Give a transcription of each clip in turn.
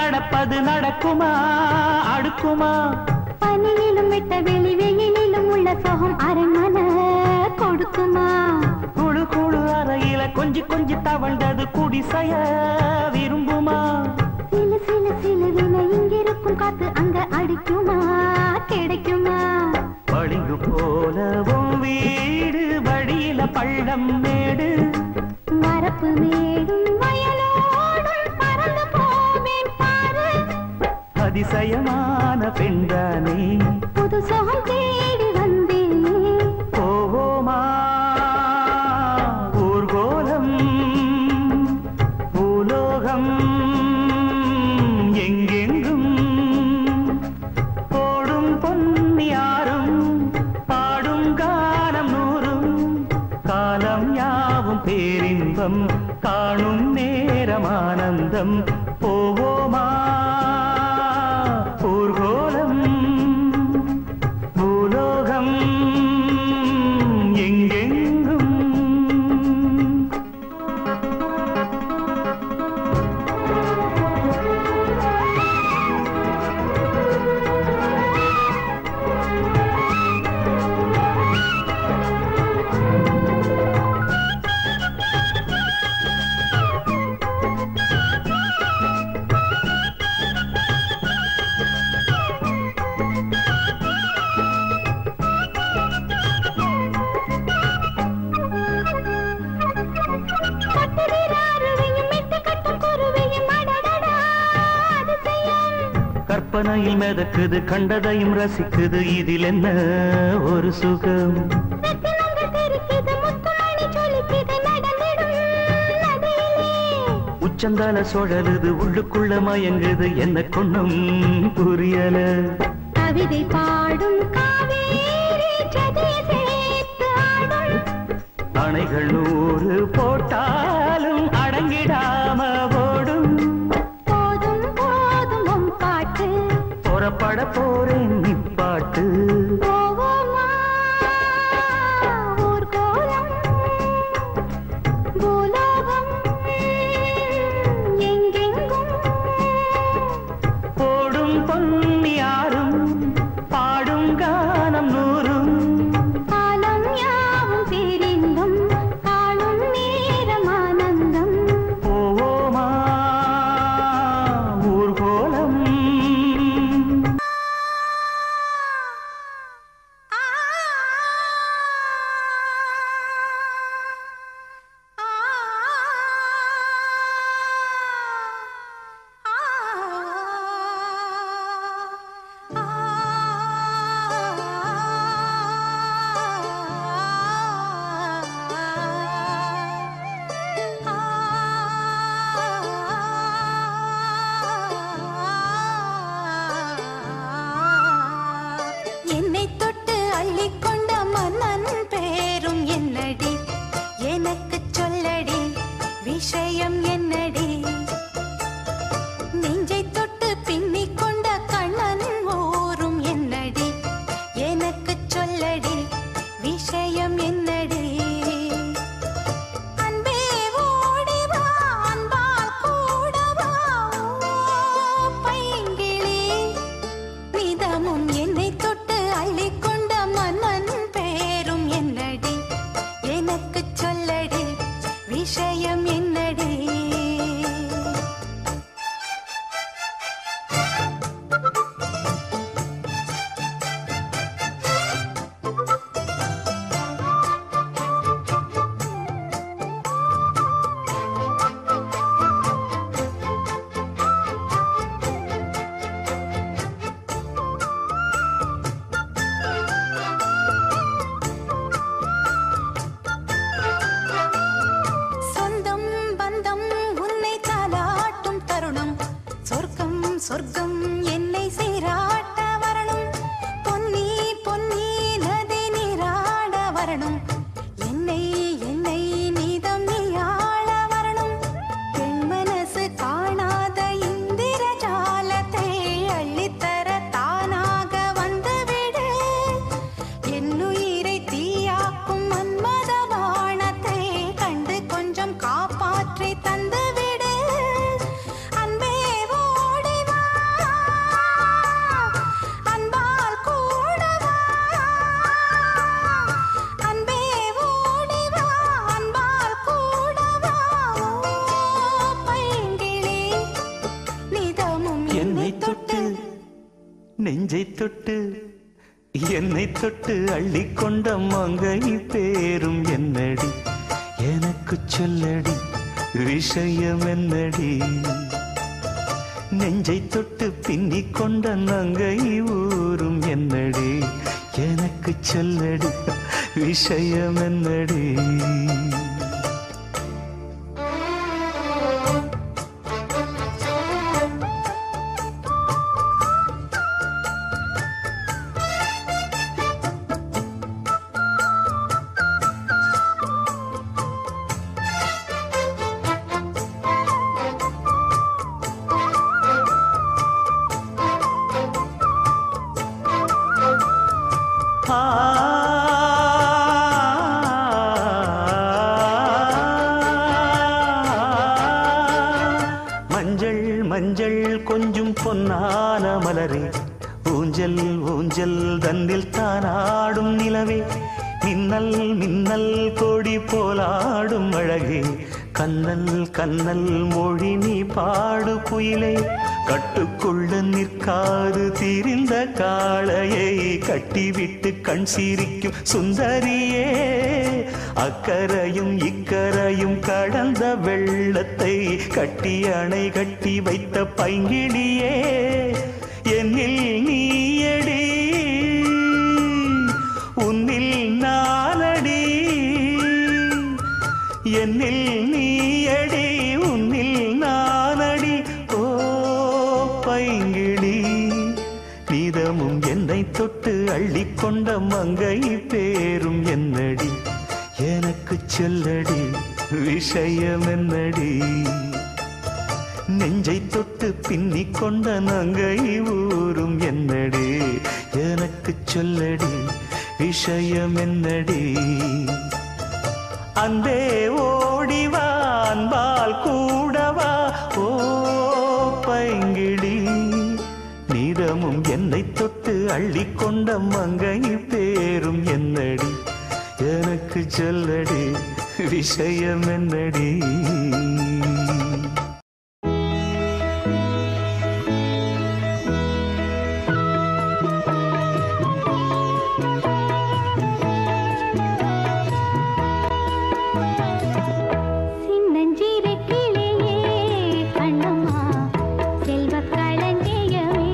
நடப்பது நடக்குமா அடுக்குமா பனியிலும் விட்ட வெளி வெயிலிலும் உள்ள சோகம் அரண்மன கொடுக்குமா குழு குழு அறையில கொஞ்சி கொஞ்சி தவண்டது குடிசைய விரும்புமா சிலு சிலு சிலுவின இங்கிருக்கும் காத்து அங்க அடிக்குமா கிடைக்குமா பளிங்கு போலவும் வீடு வழியில பள்ளம் மேடு வரப்பு மேடும் வயலோடும் பறந்து போவேன் பாரு அதிசயமான பெண்தானே புது சோகம் தேடி வந்தேனே போவோமா ஊர்கோலம் பூலோகம் எங்கெங்கும் போடும் பொன்னியாரும் பாடும் காலம் நூறும் காலம் யாவும் பேரின்பம் காணும் நேரம் ஆனந்தம் போவோமா ஊர்கோலம் பூலோகம் எங்கெங்கும் கட்டுகிறாருவையும் மெட்டு கட்டும் குருவையும் அடடடா அதிசயம் கற்பனையில் மிதக்குது கண்டதையும் ரசிக்குது இதில் என்ன ஒரு சுகம் ரத்தினங்கள் தெரிக்குது முத்துமணி ஜொலிக்குது நடந்திடும் நதியிலே உச்சந்தால சுழலுது உள்ளுக்குள்ள மயங்குது என்ன கொண்ணும் புரியல கவிதை பாடும் காவேரி ஜதியை சேர்த்து ஆடும் அணைகள் நூறு போட்டாலும் அடங்கிடாம ஓடும் போதும் போதும் உன் பாட்டு புறப்பட போறேன் நிப்பாட்டு போவோமா ஊர்கோலம் பூலோகம் எங்கெங்கும் போடும் பொன்னியாரும் பாடும் கானம் நூறும் காலம் யாவும் பேரின்பம் காணும் நேரம் ஆனந்தம் போவோமா ஊர்கோலம் என்னை தொட்டு அள்ளிக்கொண்ட மன்னன் பேரும் என்னடி எனக்கு சொல்லடி விஷயம் என்னடி நெஞ்சை தொட்டு பின்னிக் கொண்ட கண்ணன் ஊரும் என்னடி எனக்கு சொல்லடி விஷயம் என்னடி அன்பே ஓடி வா அன்பால் கூட வா ஓ பைங்கிளி நிதமும் என்னை தொட்டு அள்ளிக்கொண்ட மன்னன் பேரும் என்னடி எனக்கு சொல்லடி விஷயம் என்னடி சொந்தம் பந்தம் உன்னை தாலாட்டும் தருணம் சொர்க்கம் சொர்க்கம் என்னை சீராட்ட வரணும் பொன்னி பொன்னி நதி நீராட வரணும் என்னை என்னை நீதம் நீயாள வரணும் பெண் மனசு காணாத இந்திர ஜாலத்தை அள்ளித்தர தானாக வந்துவிடு என்னுயிரை தீயாக்கும் மன்மத வானத்தை கண்டு கொஞ்சம் காப்பாற்றி தந்துவிடு அன்பே ஓடி தொட்டு என்னை தொட்டு அள்ளிக்கொண்ட மங்கை பேரும் என்னடி எனக்கு சொல்லடி விஷயம் என்னடி நெஞ்சை தொட்டு பின்னிக் கொண்ட நங்கை ஊரும் என்னடி எனக்கு சொல்லடி விஷயம் என்னடி மஞ்சள் மஞ்சள் கொஞ்சம் பொன்னான மலரே ஊஞ்சல் ஊஞ்சல் தன்னில் தானாடும் நிலவே மின்னல் மின்னல் கொடி போலாடும் அழகே கண்ணல் கண்ணல் மொழி நீ பாடு குயிலே கட்டுக்குள்ள நிற்காது திரிந்த காளையை கட்டிவிட்டு கண் சிரிக்கும் சுந்தரியே அக்கரையும் இக்கரையும் கடந்த வெள்ளத்தை கட்டி அணை கட்டி வைத்த பைங்கிடியே என்னில் நீயடி உன்னில் நானடி என்னில் நீயடி உன்னில் நானடி ஓ பைங்கிளி நீதமும் என்னை தொட்டு அள்ளிக்கொண்ட மங்கை பேரும் என்னடி எனக்கு சொல்லடி விஷயம் என்னடி நெஞ்சை தொட்டு பின்னிக் கொண்ட நங்கை ஊரும் என்னடி எனக்கு சொல்லடி விஷயம் என்னடி அந்தே ஓடிவா அன்பால் கூடவா ஓ பைங்கிளி நீதமும் என்னை தொட்டு அள்ளிக்கொண்ட மங்கை பேரும் என்னடி எனக்கு சொல்லடி விஷயம் என்னடி சின்னஞ்சிறு கிளியே கண்ணம்மா செல்வக் களஞ்சியமே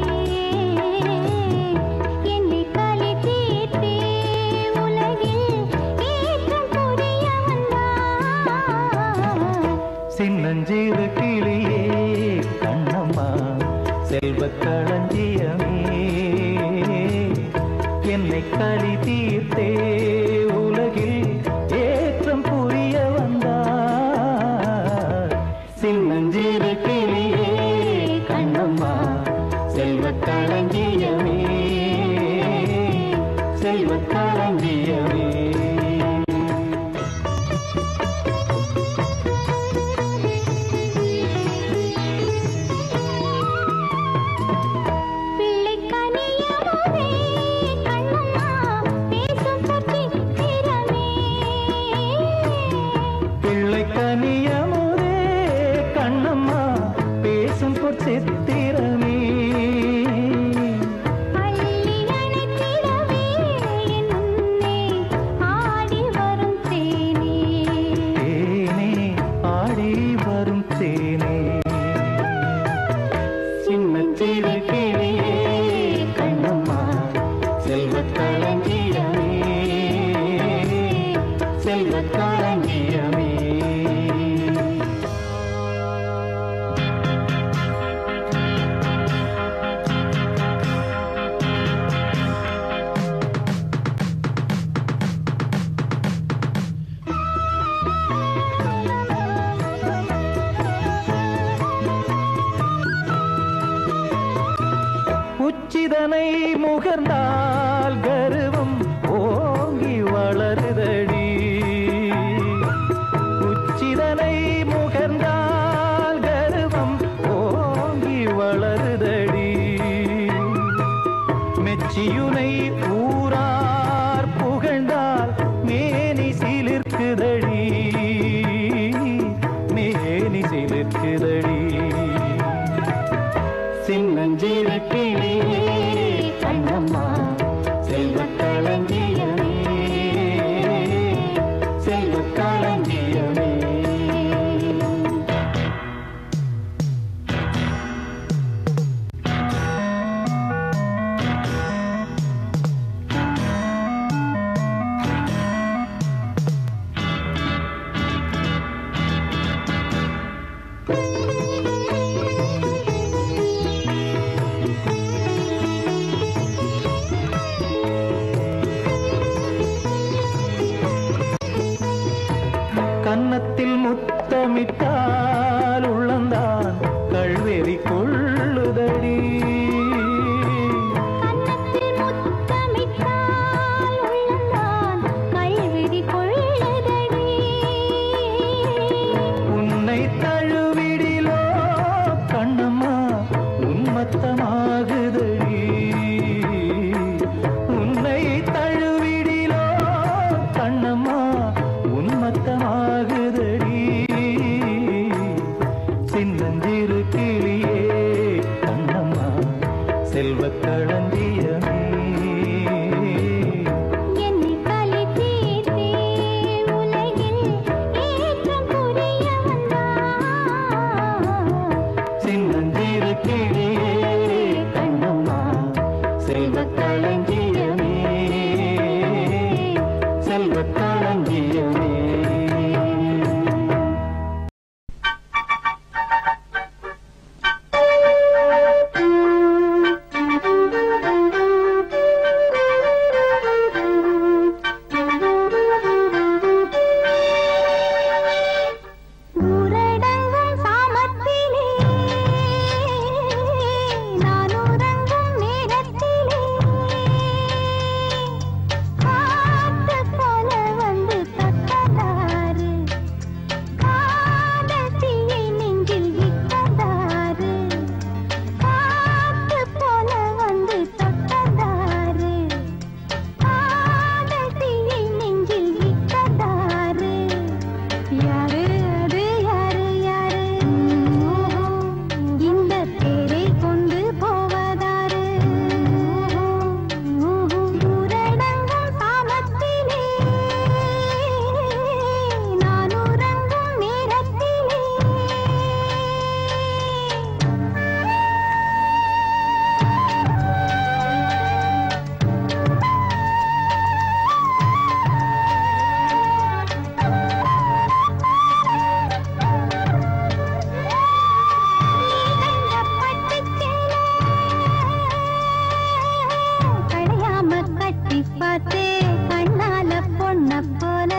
என்னை களி தீர்த்தே உலகில் ஏற்றம் புரிய வந்தாய் சின்னஞ்சிறு கிளியே கண்ணம்மா செல்வக் களஞ்சியமே என்னை களி தீர்த்தே உலகில் ஏற்றம் புரிய வந்தார் சின்னஞ்சிறு கிளியே கண்ணம்மா செல்வக் களஞ்சியமே செல்வக் களஞ்சியமே பிள்ளை கனியமுதே கண்ணம்மா பேசும் பொற்றித்திரமே பிள்ளை கனியமுதே கண்ணம்மா பேசும் பொற்சித்திரமே அள்ளி அணைத்திடவே என் முன்னே ஆடி வரும் தேனே தேனே ஆடி வரும் தேனே சின்னச்சிறு கிளியே கண்ணம்மா செல்வக் களஞ்சியமே செல்வக் களஞ்சியமே உச்சிதனை முகர்ந்தால் கருவம் ஓங்கி வளருதடி உச்சிதனை முகர்ந்தால் கருவம் ஓங்கி வளருதடி மெச்சியுனை ஊரார் புகழ்ந்தால் மேனி சிலிர்க்குதடி மேனி சிலிர்க்குதடி சின்னஞ்சிறு கிளியே கண்ணம்மா கன்னத்தில் முத்தமிட்டால் உள்ளந்தான் கழ்வெறி கொள்ளுதடி கன்னத்தில் முத்தமிட்டால் உள்ளந்தான் கைவிடி கொள்ளுதடி உன்னை தழுவிடிலோ கண்ணம்மா உன்மத்தமாகுதடி உன்னை தழுவிடிலோ கண்ணம்மா உன்மத்தமாகுதடி சின்னஞ்சிறு கிளியே கண்ணம்மா செல்வக் களஞ்சியமே என்னை கலை தீர்த்தே உலகில் ஏற்றம் புரிய வந்தாய் சின்னஞ்சிறு கிளியே கண்ணம்மா செல்வக் களஞ்சியமே செல்வக் களஞ்சியமே ஊரடங்கும் சாமத்திலே நான் உறங்கும் நேரத்திலே காத்து போல வந்து தொட்டதாரு காதல் தீயை நெஞ்சில் இட்டதாரு காத்து போல வந்து தொட்டதாரு காதல் தீயை நெஞ்சில் இட்டதாரு யாரு அது யாரு யாரு இந்த தேரை கொண்டு போவதாரு ஊரடங்கும் சாமத்திலே நான் உறங்கும் நேரத்திலே கடையாம கட்டி பார்த்தே கண்ணால பொண்ண போல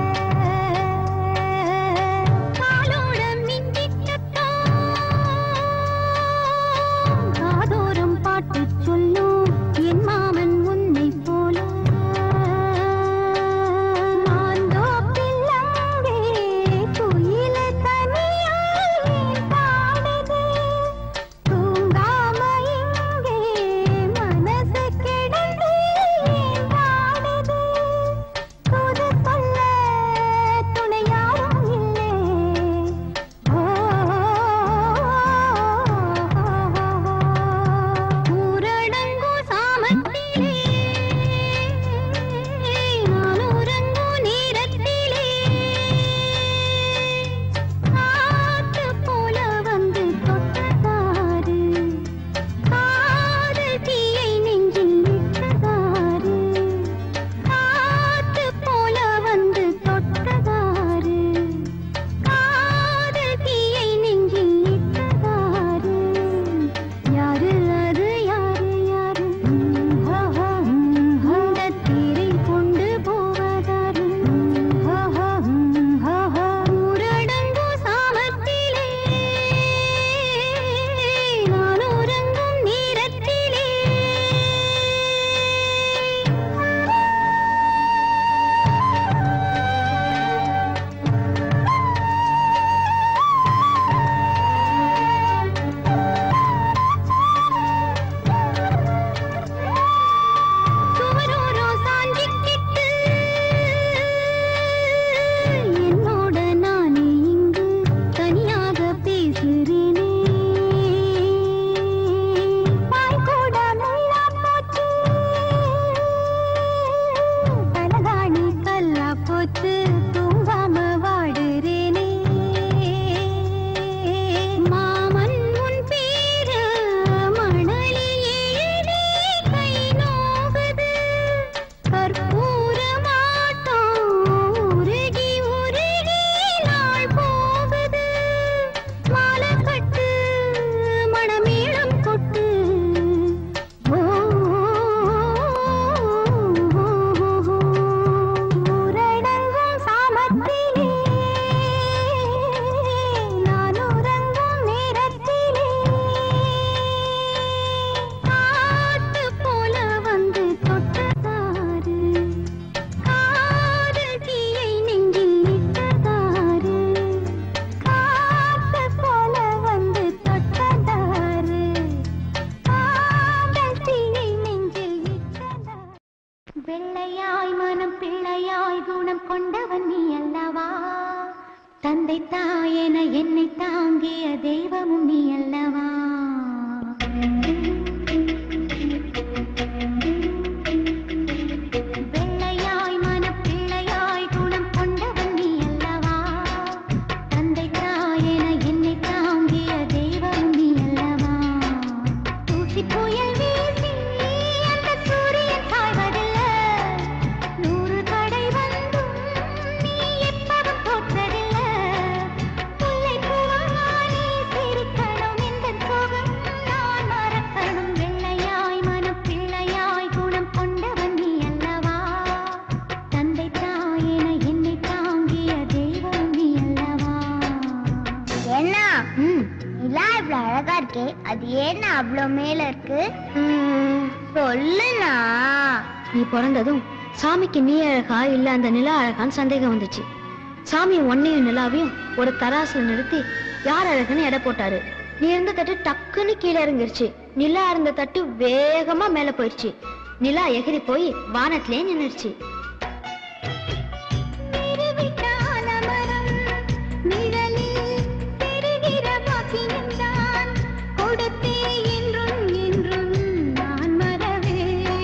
காலோட மின்னிட்டோம் காதோரம் பாட்டு சொல்லும் என் மாமன் உன்னை போல மாந்தோப்பில் அங்கே குயில தனியாய் பாடுது தூங்காம இங்கே மனசு கிடந்து வாடுது தூது சொல்ல துணை யாரும் இல்லை ஊரடங்கும் சாமத்திலே நான் உறங்கும் நேரத்திலே காத்து போல வந்து தொட்டதாரு காதல் தீயை நெஞ்சில் விட்டதாரு காத்து போல வந்து தொட்டதாரு காதல் தீயை நெஞ்சில் இட்டதாரு யாரு அது யாரு யாரு அந்த தேரை கொண்டு போவதாரு ஊரடங்கும் சாமத்திலே நான் உறங்கும் நேரத்திலே சுவரோரோ சாஞ்சிக்கிட்டு என்னோட நானே இங்கு தனியாக பேசுறேனே பாய் கூட முள்ளா போச்சு தலகாணி கல்லா போச்சு தூங்காம வாடுறேனே மாமன் உன் பேரு மணலில் எழுதி கை நோகுது கற்பூரமாட்டம் உருகி உருகி நாள் போகுது மாலை கட்டு மணமேளம் கொட்டு ஓ ஊரடங்கும் கொண்டவன் நீ அல்லவா தந்தை தாயென என்னை தாங்கிய தெய்வமும் நீ அல்லவா வெள்ளையாய் மனப்பிள்ளையாய் குணம் கொண்டவன் நீ அல்லவா தந்தை தாயென என்னை தாங்கிய தெய்வம் நீ அல்லவா தூசி புயல் வீசி அந்த சூரியன் சாய்வதில்ல நூறு தடை வந்தும் நீ எப்பவும் தோற்றதில்ல முல்லை பூவானே சிரிக்கணும் இந்த சோகம் நான் மறக்கணும் வெள்ளையாய் மனப்பிள்ளையாய் குணம் கொண்டவன் நீ அல்லவா தந்தை தாயென என்னை தாங்கிய தெய்வம் நீ அல்லவா என்ன ம் நிலா இவ்வளவு அழகா இருக்கே அது ஏன்னா அவ்வளவு மேல இருக்கு சொல்லுண்ணா நீ பிறந்ததும் சாமிக்கு நீ அழகா இல்ல அந்த நிலா அழகான்னு சந்தேகம் வந்துச்சு சாமி ஒன்னையும் நிலாவையும் ஒரு தராசுல நிறுத்தி யார் அழகுன்னு எடை போட்டாரு நீ இருந்த தட்டு டக்குன்னு கீழே இறங்கிருச்சு நிலா இருந்த தட்டு வேகமா மேல போயிடுச்சு நிலா எகிரி போய் வானத்திலே நின்னுடுச்சு கொடுத்தே என்றும் என்றும் நான் மறவே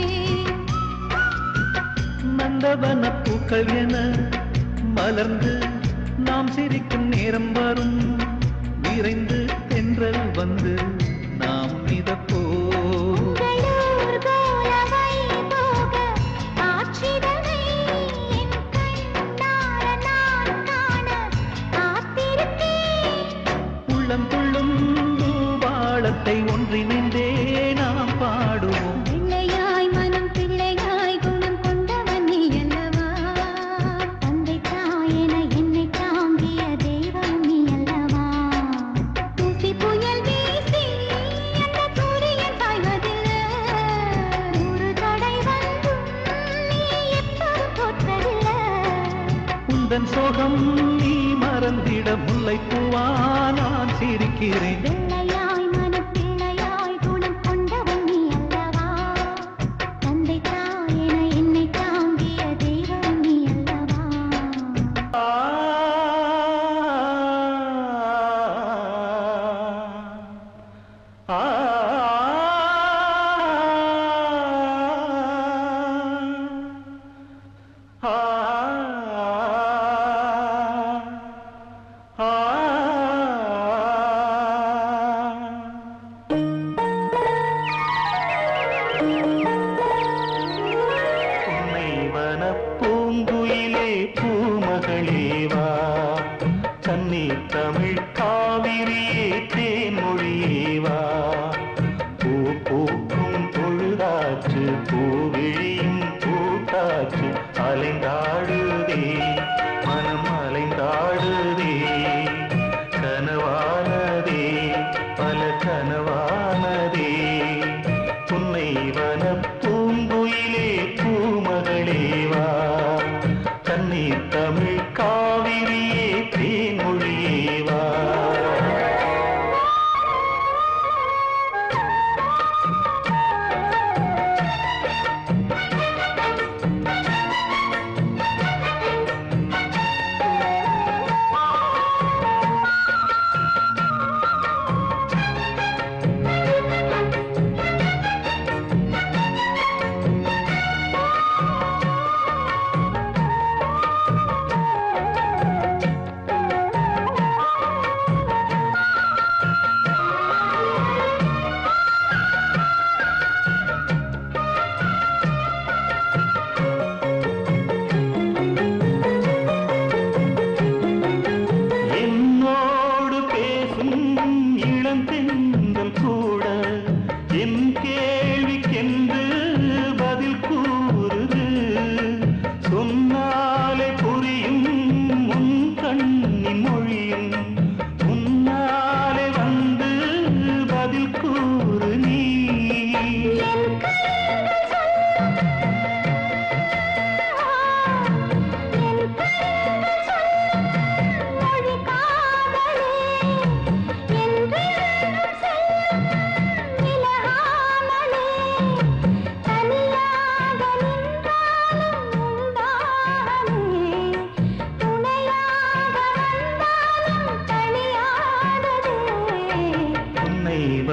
நந்தவன பூக்கள் என மலர்ந்து நாம் சிரிக்கும் நேரம் வரும் விரைந்து தென்றல் வந்து நாம் மிதப்போ உங்களூர் கோலவை போக ஆட்சிதனை என் கண்ணார நான் காண காத்திருக்கேன் உள்ளம் துள்ளும் பூபாளத்தை ஒன்றிணைந்தே நாம் பாடுவோம் பிள்ளையாய் மனம் பிள்ளையாய் குணம் கொண்டவன் நீ அல்லவா தந்தை தாயென என்னை தாங்கிய தெய்வம் நீ அல்லவா தூசி புயல் வீசி அந்த சூரியன் சாய்வதில்லை நூறு தடை வந்தும் நீ எப்போதும் தோற்றதில்லை உந்தன் சோகம் நீ மறந்திட முல்லை பூவா நான் சிரிக்கிறேன் வெள்ளையாய் மனப்பிள்ளையாய் குணம் கொண்டவன் நீ அல்லவா தந்தை தாயென என்னை தாங்கிய தெய்வம் நீ அல்லவா உன்னை வனப்பூங்குயிலே பூமகளேவா கன்னி தமிழ் காவிரியே தேன்மொழியேவா பூ பூக்கும் பொழுதாச்சு பூவிழியும் பூக்காச்சு அலைந்தாடுதே மனம் அலைந்தாடுதே கனவானதே பல கனவானதே உன்னை வன பூங்குயிலே பூமகளேவா கண்ணீர் தமிழ் காவிரியே தேன்மொழியேவா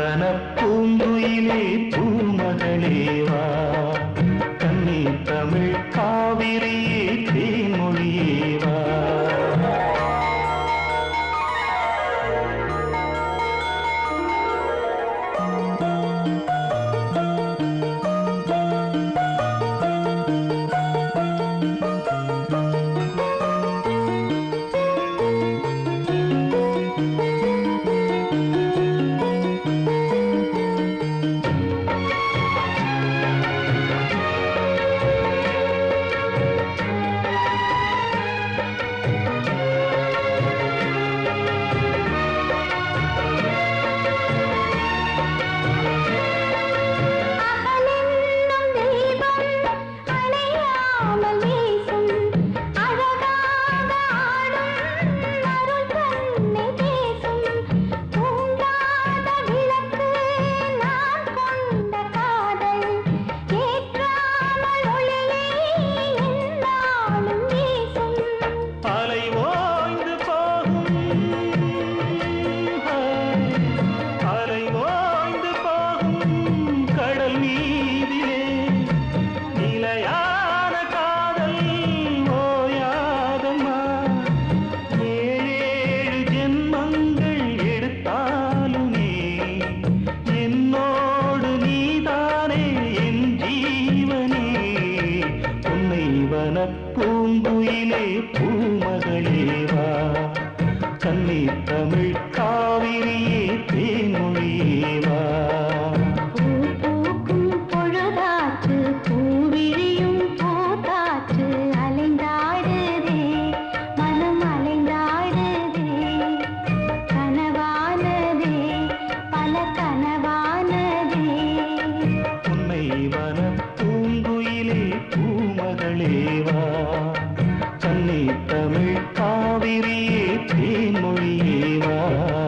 வனப்பூங்குயிலே பூமகளேவா கன்னி தமிழ் காவிரியே தேன்மொழியேவா அகலென்னும் தீபம் அணையாமல் வீசும் அழகாக ஆடும் அருள் கண்ணை பேசும் தூங்காத விளக்கு நான் கொண்ட காதல் ஏற்றாமல் ஒளியே எந்நாளும் வீசும் அலை ஓய்ந்து போகும் அலை ஓய்ந்து போகும் கடல் மீதிலே நிலையான காதல் ஓயாதம்மா ஏழேழு ஜென்மங்கள் எடுத்தாலுமே என்னோடு நீதானே என் ஜீவனே உன்னை வனப்பூங்குயிலே பூமகளேவா கண்ணி தமிழ் காவிரியே தேன்மொழியேவா பூ பூக்கும் பொழுதாற்று பூவிழியும் பூத்தாற்று அலைந்தாடுதே மனம் அலைந்தாடுதே கனவானதே பல கனவானதே உன்னை வனப்பூங்குயிலே பூமகளேவா கண்ணி தமிழ் காவிரியே தேன்மொழியேவா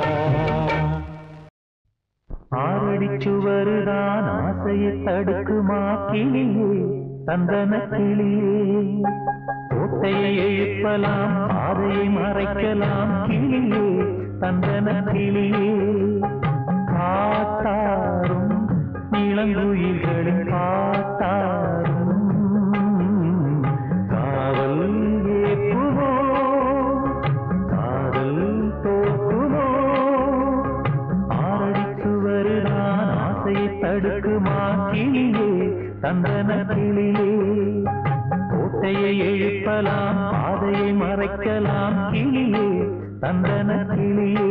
ஆரடிச்சுவருதான் ஆசையை தடுக்குமா கிளியே தந்தன கிளியே கோட்டையை எழுப்பலாம் பாதையை மறைக்கலாம் கிளியே தந்தன கிளியே காத்தாரும் இளங்குயில்களின் காத்தாரும் காவல் ஏற்றுமோ காதல் தோற்றுமோ ஆரடித்து வருதான் ஆசையை தடுக்குமா கிளியே தந்தன கிளியே கோட்டையை எழுப்பலாம் பாதையை மறைக்கலாம் கிளியே தந்தன கிளியே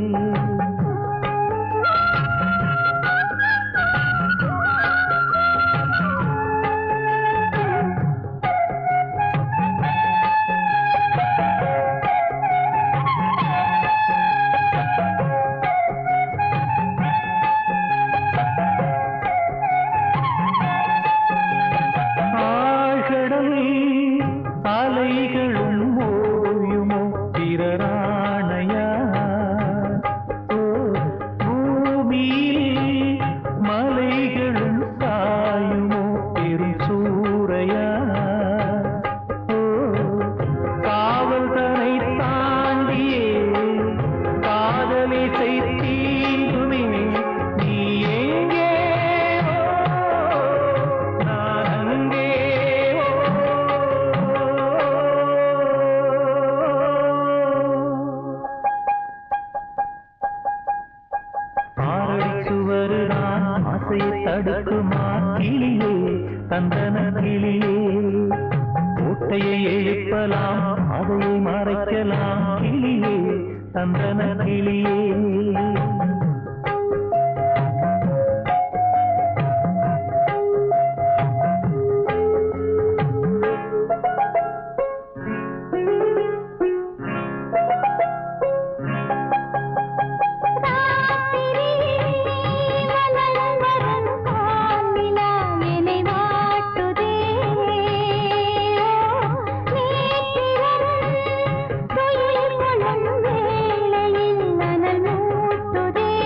ஆழ்கடல் அலைகளும் ஓயுமோ பிறராணையா ஓ, பூமியில் மலைகளும் சாயுமோ பெரும் சூறையா ஓ, காவல் தனை தாண்டியே காதலிசை தீண்டுமே நீ எங்கே ஓ, நான் அங்கே ஆரடிச்சுவரு நான் ஆசையை தடுக்குமா கிளியே தந்தன கிளியே கோட்டையை எழுப்பலாம் அதையை மறைக்கலாம் கிளியே தந்தன கிளியே வேளையில் மணல் மூட்டுதே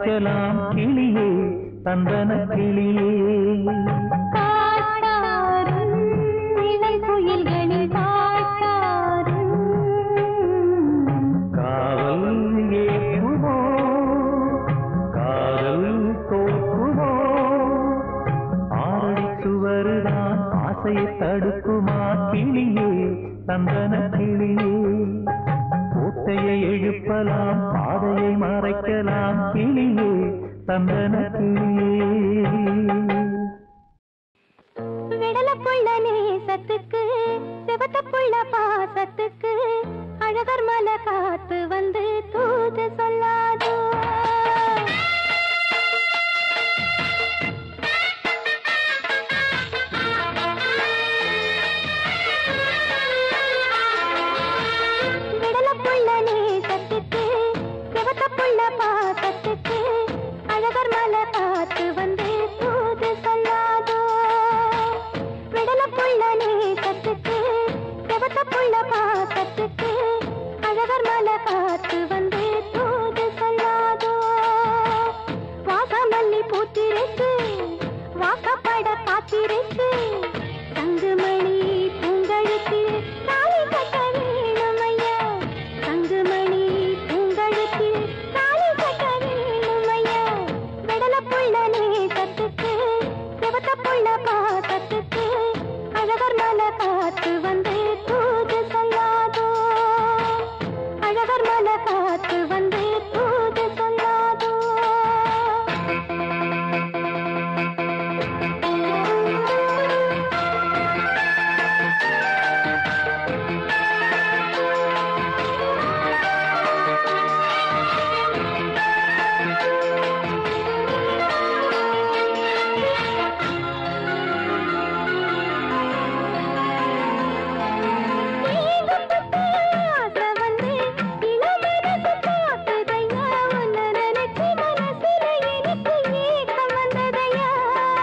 மறைக்கலாம் கிளியே தந்தன கிளியே காட்டாரும் இளம் குயில்களில் பாட்டாரும் காவல் ஏற்றுமோ காதல் தோற்றுமோ ஆறடி சுவருதான் ஆசையை தடுக்குமா கிளியே தந்தன கிளியே கோட்டையை எழுப்பலாம் பாதையை மறைக்கலாம் கிளியே தந்தன கிளியே விடலப்புள்ள நேசத்துக்கு சிவத்தப்புள்ள பாசத்துக்கு அழகர் மலை காத்து வந்து தூது சொல்லாதோ விடலப்புள்ள நேசத்துக்கு சிவத்தப்புள்ள பாசத்துக்கு அழகர் மலை காத்து வந்து தூது சொல்லாதோ விடலப்புள்ள நேசத்துக்கு சிவத்தப்புள்ள பாசத்துக்கு அழகர் மலை காத்து வந்து தூது சொல்லாதோ வாசமல்லி பூத்திருக்கு வாக்கப்பட காத்திருக்கு தங்குமணி பூங்கழுத்தில் தாலி கட்ட வேணுமையா தங்குமணி பூங்கழுத்தில் தாலி கட்ட வேணுமையா விடலப்புள்ள நேசத்துக்கு சிவத்தப்புள்ள பாசத்துக்கு அழகர் மலை காத்து வந்து தூது சொல்லாதோ அழகர் மலை காத்து வந்து தூது சொல்லாதோ ஆசை வந்து இளமனசு காத்துதையா உன்னை நினைச்சு மனசுல எனக்கு ஏக்கம் வந்ததையா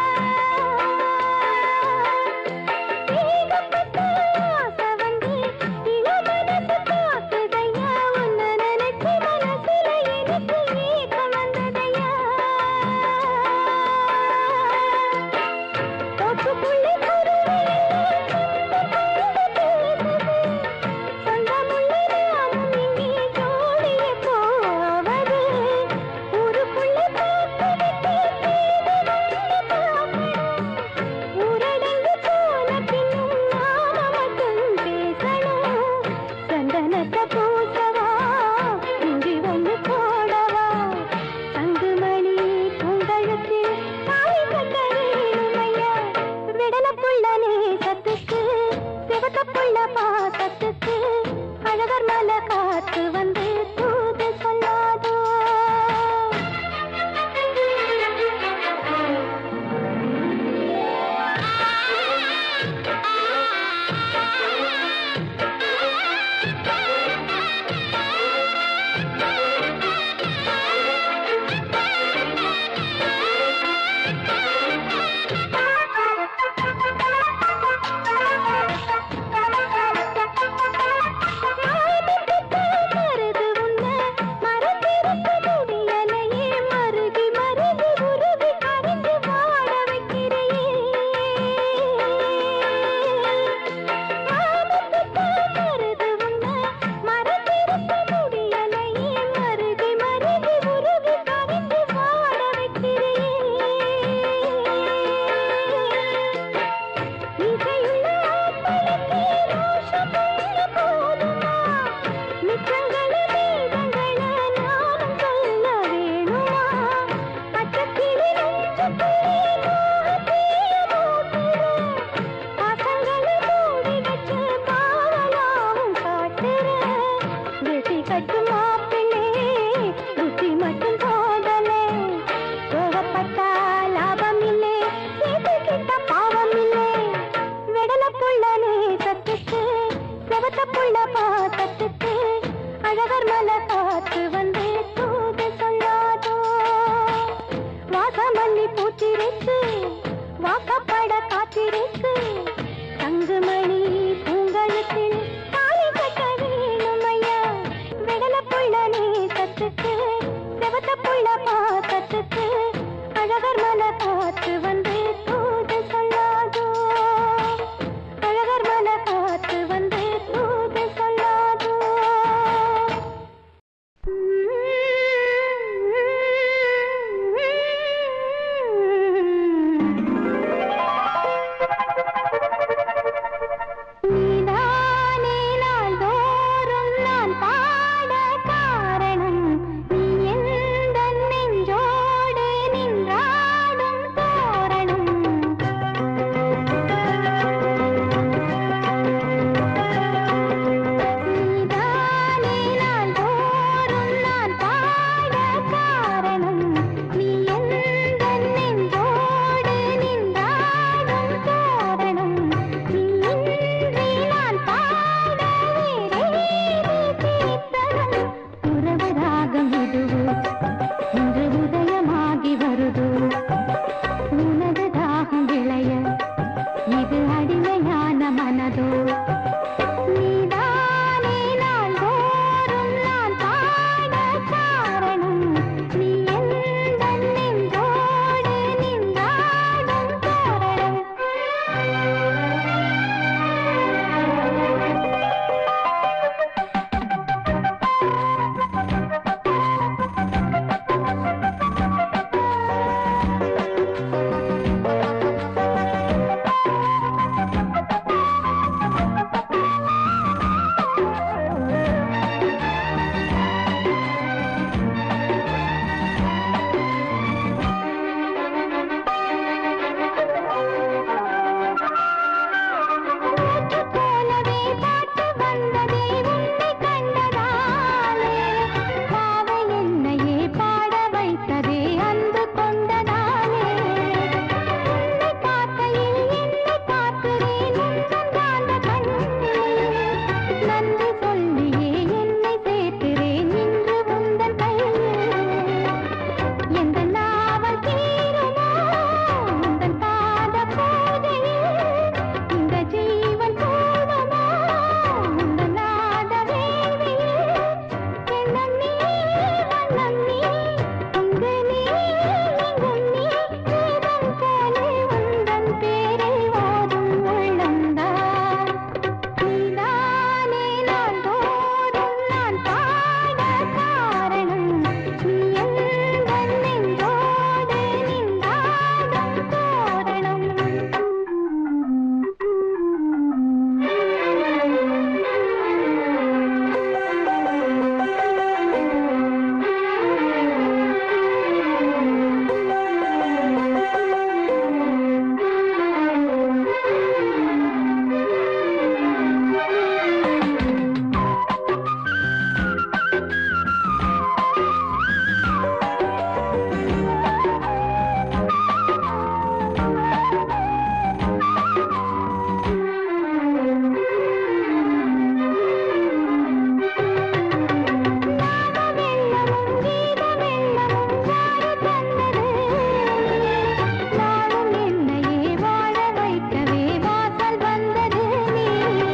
ஏகப்பட்ட ஆசை வந்து இளமனசு காத்துதையா உன்னை நினைச்சு மனசுல எனக்கு ஏக்கம் வந்ததையா தோப்புக்குள்ளே குருவியெல்லாம் சொந்தமுள்ள நாமும் இங்கே ஜோடியே போவது ஊருக்குள்ளே பார்த்து விட்டு சேது வந்து பார்க்கணும் ஊரடங்கு போன பின்னும் நாம மட்டும் பேசணும் சந்தனத்தை பூசவா இஞ்சி ஒன்று போடவா தங்குமணி பூங்கழுத்தில் தாலி கட்ட வேணுமையா விடலப்புள்ள நேசத்துக்கு சிவத்தப்புள்ள பாசத்துக்கு அழகர் மலை காத்து வந்து தூது சொல்லாதோ மருது உன்னை மறந்திருக்க முடியலையே மருகி மருகி உருகி கரைந்து வாட வைக்கிறையே மருது உன்னை மறந்திருக்க முடியலையே மருகி மருகி உருகி கரைந்து வாட வைக்கிறையே இசையுள்ள ஆத்மனுக்கு ரோஷமுள்ள போதுமா மிச்சங்கள வேதங்கள நானும் சொல்ல வேணுமா பச்சக்கிளி நெஞ்சுக்குள்ளே மோகத்தீய மூட்டுற பாசங்கள மூடி வச்சு பாவலாவும் காட்டுற வெட்டி கட்டு மாப்பிள்ளே புத்தி மட்டும் போதலே கோவப்பட்டா லாபம் இல்லை சேர்த்துக்கிட்ட பாவம் இல்லை விடலப்புள்ள நேசத்துக்கு செவத்தப்புள்ள பாசத்துக்கு அழகர் மலை காத்து வந்து தூது சொல்லாதோ வாசமல்லி பூத்திருக்கு வாக்கப்பட காத்திருக்கு தங்குமணி பூங்கழுத்தில் தாலி கட்ட வேணுமையா விடலப்புள்ள நேசத்துக்கு செவத்தப்புள்ள பாசத்துக்கு உனது தாகம் விளைய இது அடிமையான மனதோ நீதானே நாள்தோறும் நான் பாட காரணம் நீ எந்தன் நெஞ்சோடு நின்றாடும் காரணம் நேற்று போலவே பாட்டு வந்ததே உன்னை கண்டதாலே பாவை என்னையே பாட வைத்ததே அன்பு கொண்டதாலே உன்னை பார்க்கையில் என்னை பார்க்கிறேன் உந்தன் காந்த கண்ணில் நன்றி சொல்லியே என்னை சேர்க்கிறேன் இன்று உந்தன் கையில் எந்த நாவல் தீருமோ உந்தன் பாத பூஜையில் இந்த ஜீவன் போவமோ உந்தன் நாத வேள்வியில் எண்ணம் நீ வண்ணம் நீ இங்கு நீ எங்கும் நீ வேதம் போலே உந்தன் பேரை ஓதும் உள்ளம்தான் நீதானே நான் தோறும் நான் பாட காரணம் நீ எந்தன் நெஞ்சோடு நின்றாடும் வெள்ளமும் கீத வெள்ளமும் யாரு தந்தது நாளும் என்னையே வாழ வைக்கவே வாசல் வந்தது நீ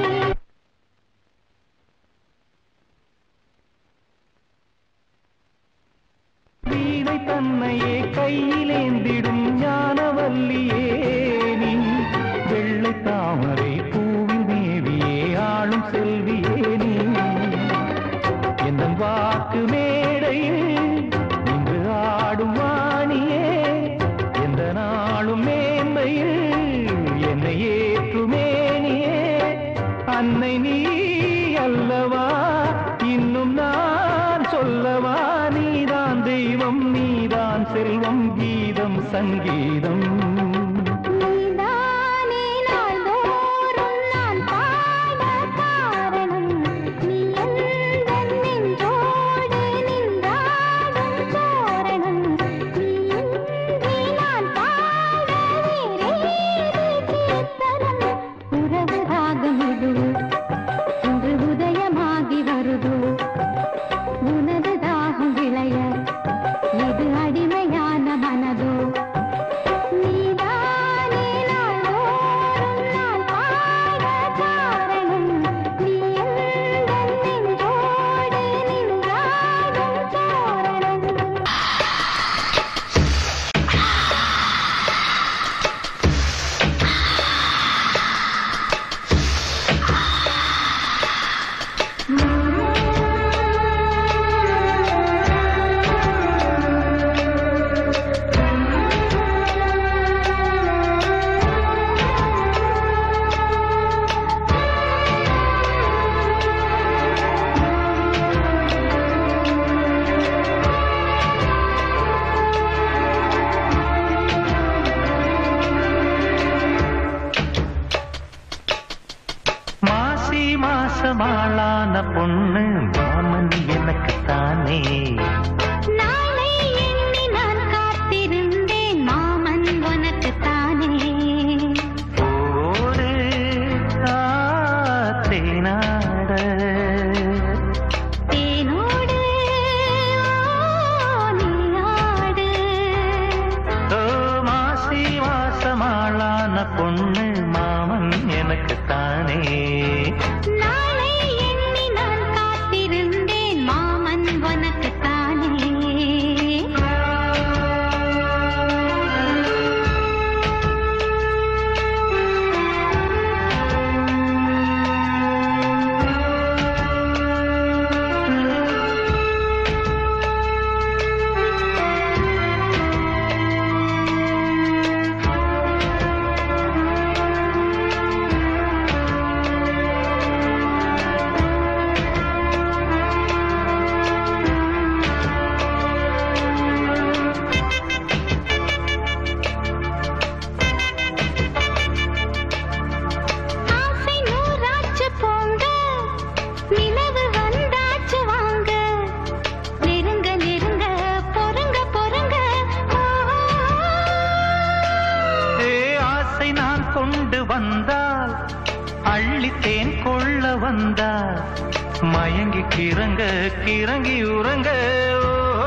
வீணை தன்னையே கையிலேந்திடும் ஞானவல்லியே நீ வெள்ளை தாமரை பூவில் மேவியே ஆளும் செல்வியே நீ எந்த வாக்கு மேடையில் இன்று ஆடும் வாணியே எந்த நாளும் மேன்மையில் என்னை ஏற்றுமேனியே அன்னை நீ அல்லவா இன்னும் நான் சொல்லவா நீதான் தெய்வம் நீதான் செல்வம் கீதம் சங்கீதம் நீதானே நாள்தோறும் நான் பாட காரணம் நீ எந்தன் நெஞ்சோடு நின்றாடும் தோரணம் நீ இன்றி நான் பாட வேறேது கீர்த்தனம் உறவு ராகம் இது இன்று உதயமாகி வருதோ உனது தாகம் விளைய இது அடிமையான மனதோ நீதான் பொண்ணு மாமன் எனக்கு தானே நாளை எண்ணி நான் காத்திருந்தேன் மாமன் உனக்குத்தானே ஆசை நூறாச்சு போங்க நிலவு வந்தாச்சு வாங்க நெருங்க நெருங்க பொறுங்க பொறுங்க ஏ ஆசை நான் கொண்டு வந்தால் அள்ளித்தேன் கொள்ள வந்தால் மயங்கி கிறங்க கிறங்கி உறங்க ஓ,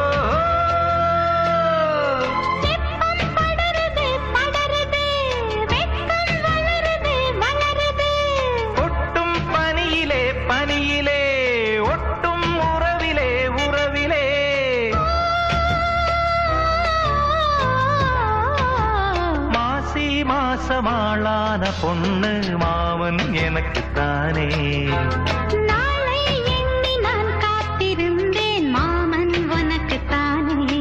வெப்பம் படருது படருது வெட்கம் வளருது வளருது ஒட்டும் பனியிலே பனியிலே ஒட்டும் உறவிலே உறவிலே மாசி மாசமாளான பொண்ணு மாமன் எனக்குத்தானே நாளை எண்ணி நான் காத்திருந்தேன் மாமன் உனக்குத்தானே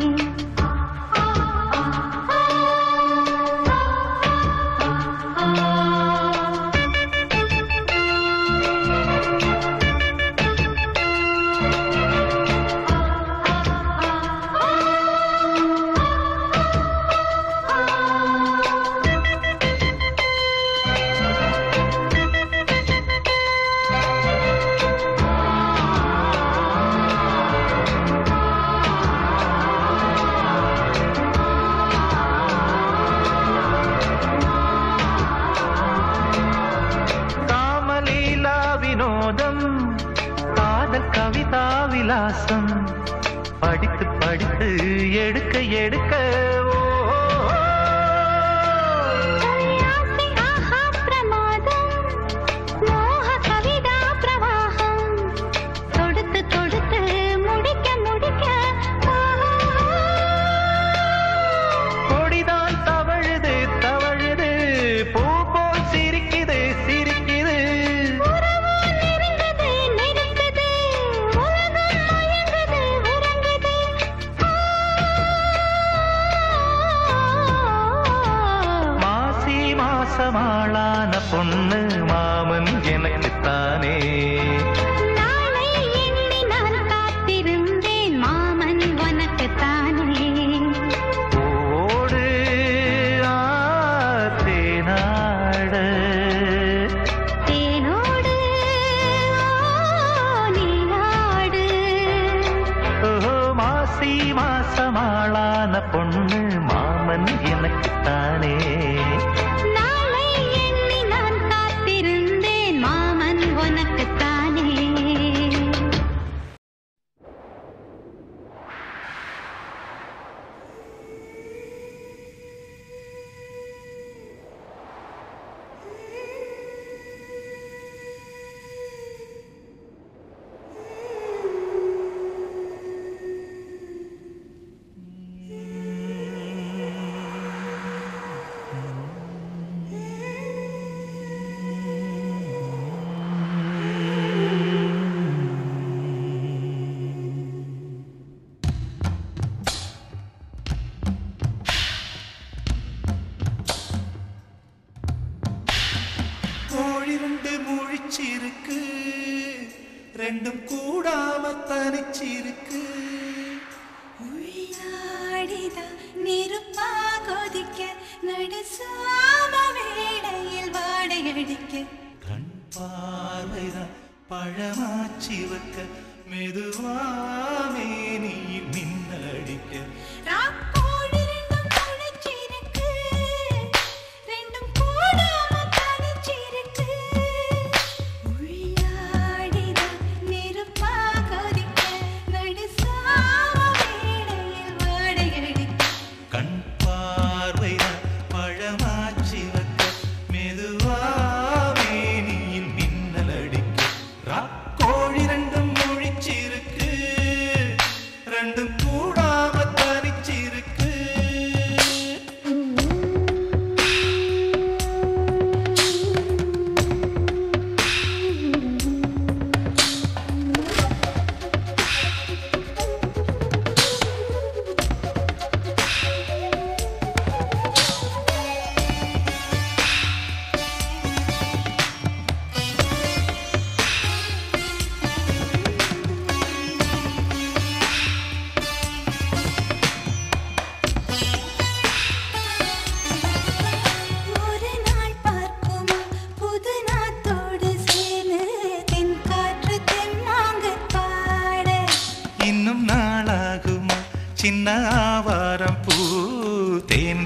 காமலீலா வினோதம் காதல் கவிதா விலாசம் படித்து படித்து எடுக்க எடுக்க ஓ, ஆசை ஆஹா பிரமாதம் மோக கவிதா பிரவாகம் தொடுத்து தொடுத்து முடிக்க முடிக்க கொடிதான் தவழுது தவழுது பூ போல் சிரிக்குது சிரிக்குது உறவு நெருங்குது நெருங்குது உலகம் மயங்குது உறங்குது மாசி மாசமாளான பொண்ணு மாமன் எனக்குத்தானே நாளை எண்ணி நான் காத்திருந்தேன் மாமன் உனக்குத்தானே ஓடு ஆத்தேனாட தேனோடு நீராடு ஓ மாசி மாசமாளான பொண்ணு மாமன் எனக்குத்தானே நாளை எண்ணி நான் காத்திருந்தேன் மாமன் உனக்குத்தானே கோழி ரெண்டு முழிச்சிருக்கு ரெண்டும் கூடாம தனிச்சிருக்கு உள்ளாடிதான் நெருப்பா கொதிக்க நடுசாம வேளையில் வாடையடிக்க கண் பார்வைதான் பழமாச்சி வைக்க மெதுவாமே நீ மின்னடிக்க ராக்கோடு ரெண்டும் முளைச்சிருக்கு, ரெண்டும் கூடாம தனிச்சிருக்கு. உள்ளாடிதான் நெருப்பா கொதிக்க நடுசாம வேளையில் வாடையடிக்க கண் பார்வைதான் பழமாச்சி வைக்க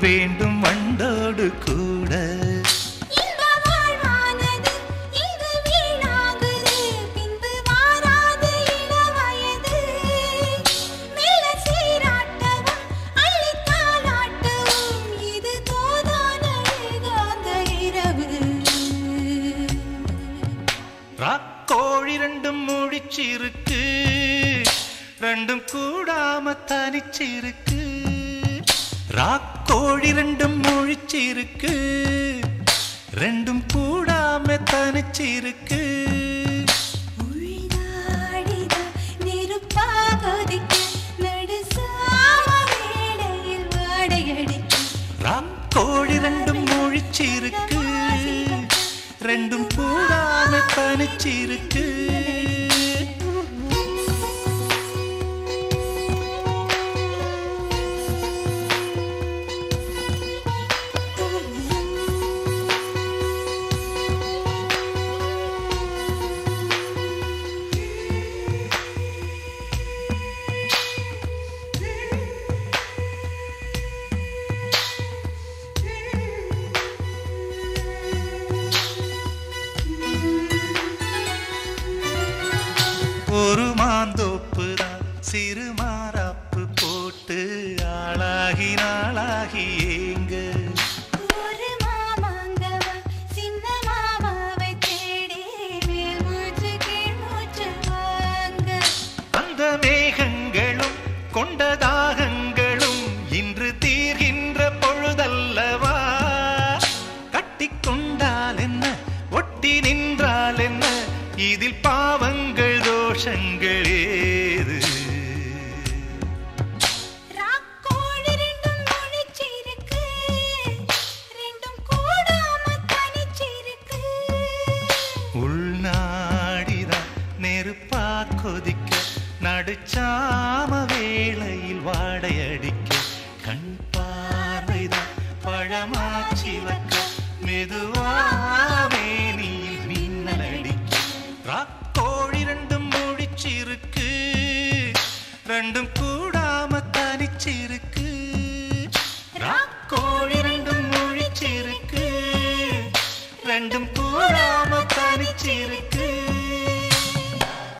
வேண்டும் வண்டோடு கூட இந்த வாழ்வானது இங்கு வீணாகுது பின்பு மாறாத இளவயது மெல்ல சீராட்டவும் அள்ளி தாளாட்டவும் இது தோதான ஏகாந்த இரவு ராக்கோழி ரெண்டும் முழிச்சிருக்கு ரெண்டும் கூடாம தனிச்சிருக்கு ராக்கோழி ரெண்டும் முழிச்சிருக்கு ரெண்டும் கூடாம தனிச்சிருக்கு உள்நாடிதான் நெருப்பாக கொதிக்க, நடுசாம வேளையில் வாடையடிக்க. ராக்கோழி ரெண்டும் முழிச்சிருக்கு ரெண்டும் கூடாம தனிச்சிருக்கு ஒரு மாந்தோப்பு தான் சிறு மாறாப்பு போட்டு ஆளாகி நாளாகி ஏங்க ஒரு மாமாங்கவா, சின்ன மாமாவை தேடி மேல் மூச்சு கீழ் மூச்சு வாங்க அந்த மேகங்களும் கொண்ட தாகங்களும் இன்று தீர்கின்ற பொழுதல்லவா கட்டிக்கொண்டால் என்ன ஒட்டி நின்றால் என்ன இதில் பாவங்கள் தோஷங்கள் ஏது ராக்கோழி ரெண்டும் முழிச்சிருக்கு, ரெண்டும் கூடாம தனிச்சிருக்கு. உள்நாடிதான் நெருப்பா கொதிக்க நடுச்சாம வேளையில் வாடையடிக்க கண் பார்வைதான் பழமாச்சி வைக்க மெதுவாமே நீயில் மின்னல் அடிக்க ராக்கோழி ரெண்டும் முடிச்சிருக்கு ரெண்டும் கூடாம தனிச்சிருக்கு ராக்கோழி ரெண்டும் முழிச்சிருக்கு ரெண்டும் கூடாம தனிச்சிருக்கு